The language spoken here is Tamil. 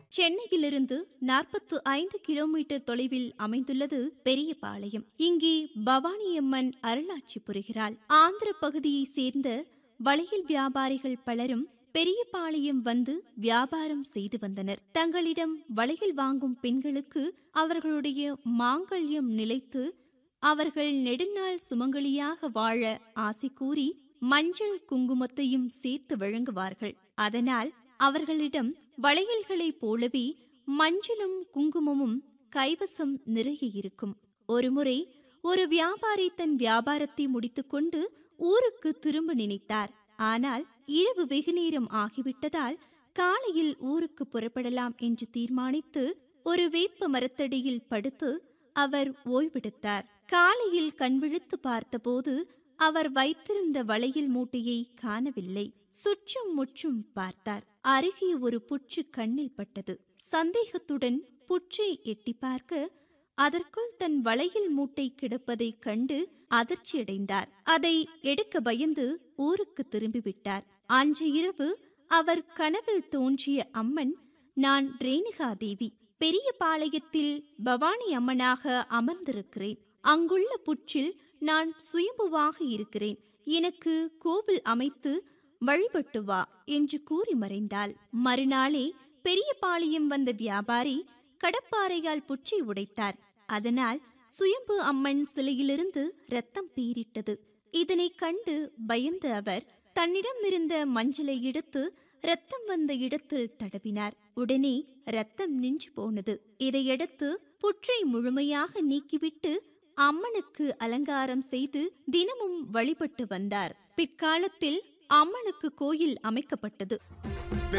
சென்னையிலிருந்து நாற்பத்து ஐந்து கிலோமீட்டர் தொலைவில் அமைந்துள்ளது பெரியபாளையம் இங்கே பவானியம்மன் அருளாட்சி புரிகிறாள் ஆந்திர பகுதியைச் சேர்ந்த வளையல் வியாபாரிகள் பலரும் பெரியபாளையம் வந்து வியாபாரம் செய்து வந்தனர் தங்களிடம் வளையல் வாங்கும் பெண்களுக்கு அவர்களுடைய மாங்கல்யம் நிலைத்து அவர்கள் நெடுநாள் சுமங்கலியாக வாழ ஆசை கூறி மஞ்சள் குங்குமத்தையும் சேர்த்து வழங்குவார்கள் அதனால் அவர்களிடம் வளையல்களைப் போலவே மஞ்சளும் குங்குமமும் கைவசம் நிறைய இருக்கும் ஒருமுறை ஒரு வியாபாரி தன் வியாபாரத்தை முடித்துக்கொண்டு ஊருக்கு திரும்ப நினைத்தார் ஆனால் இரவு வெகுநேரம் ஆகிவிட்டதால் காலையில் ஊருக்கு புறப்படலாம் என்று தீர்மானித்து ஒரு வேப்ப மரத்தடியில் படுத்து அவர் ஓய்வெடுத்தார் காலையில் கண்விழித்து பார்த்தபோது அவர் வைத்திருந்த வளையல் மூட்டையை காணவில்லை சுற்றும் முற்றும் பார்த்தார் அருகே ஒரு புற்று கண்ணில் பட்டது சந்தேகத்துடன் புற்றை எட்டி பார்க்க அதற்குள் தன் வளையல் மூட்டை கிடப்பதைக் கண்டு அதிர்ச்சியடைந்தார் அதை எடுக்க பயந்து ஊருக்கு திரும்பிவிட்டார் அன்று இரவு அவர் கனவில் தோன்றிய அம்மன் நான் ரேணுகா தேவி பெரிய பாளையத்தில் பவானி அம்மனாக அமர்ந்திருக்கிறேன் அங்குள்ள புற்றில் நான் சுயம்புவாக இருக்கிறேன் எனக்கு கோவில் அமைத்து வழிபட்டு வா என்று கூறி மறைந்தாள் மறுநாளே பெரியபாளையம் வந்த வியாபாரி கடப்பாறையால் புற்றை உடைத்தார் அதனால் சுயம்பு அம்மன் சிலையிலிருந்து ரத்தம் பீரிட்டது இதனைக் கண்டு பயந்த அவர் தன்னிடம் இருந்த மஞ்சளை எடுத்து ரத்தம் வந்த இடத்தில் தடவினார் உடனே ரத்தம் நின்று போனது இதையடுத்து புற்றை முழுமையாக நீக்கிவிட்டு அம்மனுக்கு அலங்காரம் செய்து தினமும் வழிபட்டு வந்தார் பிற்காலத்தில் அம்மனுக்கு கோயில் அமைக்கப்பட்டது